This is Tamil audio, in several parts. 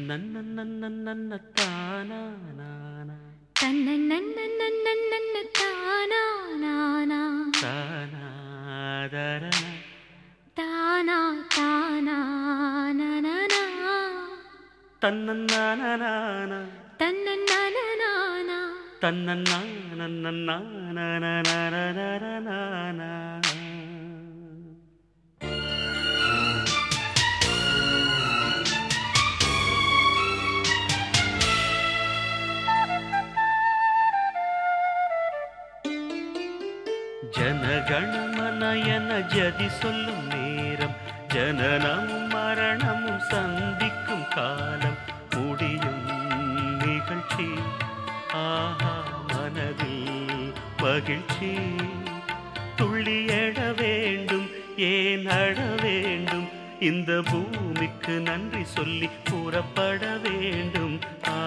நன்ன தானா நானா தன்னன்னன்னன்னன்னன்ன தானா நானா தானாதரன தானா தானா நனனா தன்னன்னானா தன்னன்னனனானா தன்னன்னானா ஜனகணமனயன ஜதி சொல்லும் நேரம் ஜனனமும் மரணமும் சந்திக்கும் காலம் முடியும் நிகழ்ச்சி ஆஹா மனதில் மகிழ்ச்சி துள்ளி எழ வேண்டும் ஏன் அழ வேண்டும் இந்த பூமிக்கு நன்றி சொல்லி கூறப்பட வேண்டும் ஆ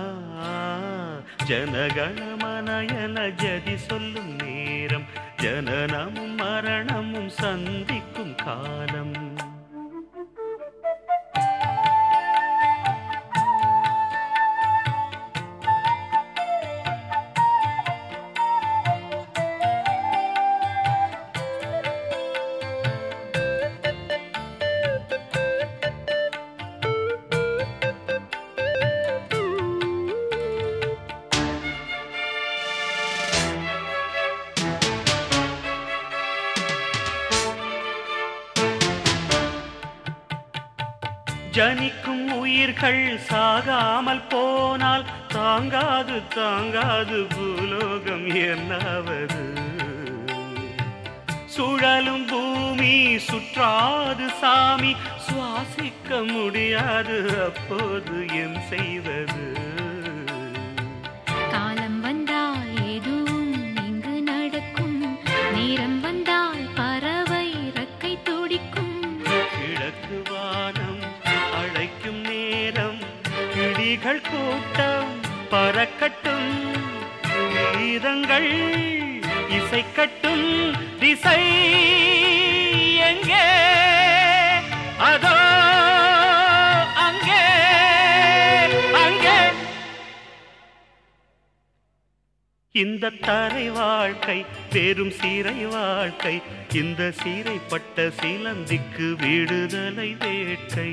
ஜனகணமனயன ஜதி சொல்லும் நேரம் ஜனனமும் மரணமும் சந்திக்கும் காலம் ஜனிக்கும் உயிர்கள் சாகாமல் போனால் தாங்காது தாங்காது பூலோகம் என்னாவது சுழலும் பூமி சுற்றாது சாமி சுவாசிக்க முடியாது அப்போது என் செய்வது காலம் வந்தால் எதுவும் இங்கு நடக்கும் நேரம் வந்தால் பறவை ரக்கை துடிக்கும் கிழக்கு வானம் அழைக்கும் நேரம் கிளிகள் கூட்டம் பறக்கட்டும் கீதங்கள் இசைக்கட்டும் திசை எங்கே அதோ அங்கே அங்கே இந்த தரை வாழ்க்கை பெரும் சீரை வாழ்க்கை இந்த சீரைப்பட்ட சிலந்திக்கு விடுதலை வேட்கை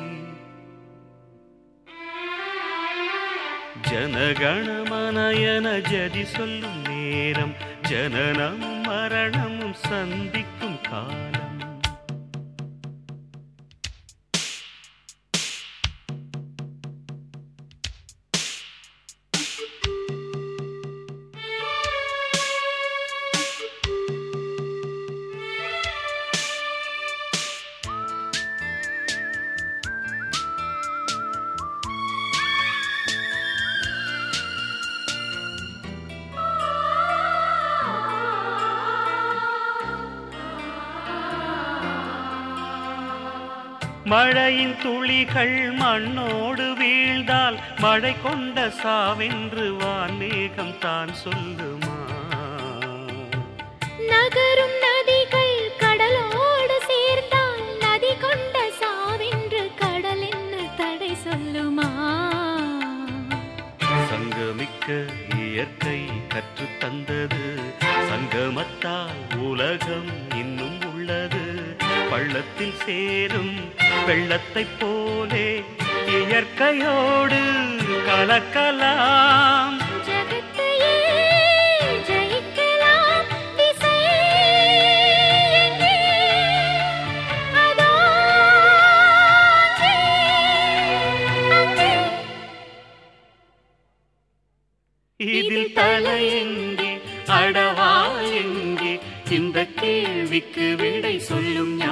ஜனகணமனயன ஜதி சொல்லும் நேரம் ஜனனம் மரணமும் சந்திக்கும் காலம் மழையின் துளிகள் மண்ணோடு வீழ்ந்தால் மழை கொண்ட சாவென்று வான்மேகம் தான் சொல்லுமா நகரும் நதிகள் கடலோடு சேர்ந்தால் நதி கொண்ட சாவென்று கடல் என்ன தடை சொல்லுமா சங்கமிக்க இயற்கை கற்றுத் தந்தது சங்கமத்தால் உலகம் இன்னும் உள்ளது பள்ளத்தில் சேரும் வெள்ளத்தைப் போலே இயற்கையோடு கலக்கலாம் ஜகத்தையே ஜெயிக்கலாம் திசை எங்கே? அதோ அங்கே, அங்கே. இதில் தலை எங்கே அடவா எங்கே இந்த கேள்விக்கு விடை சொல்லும்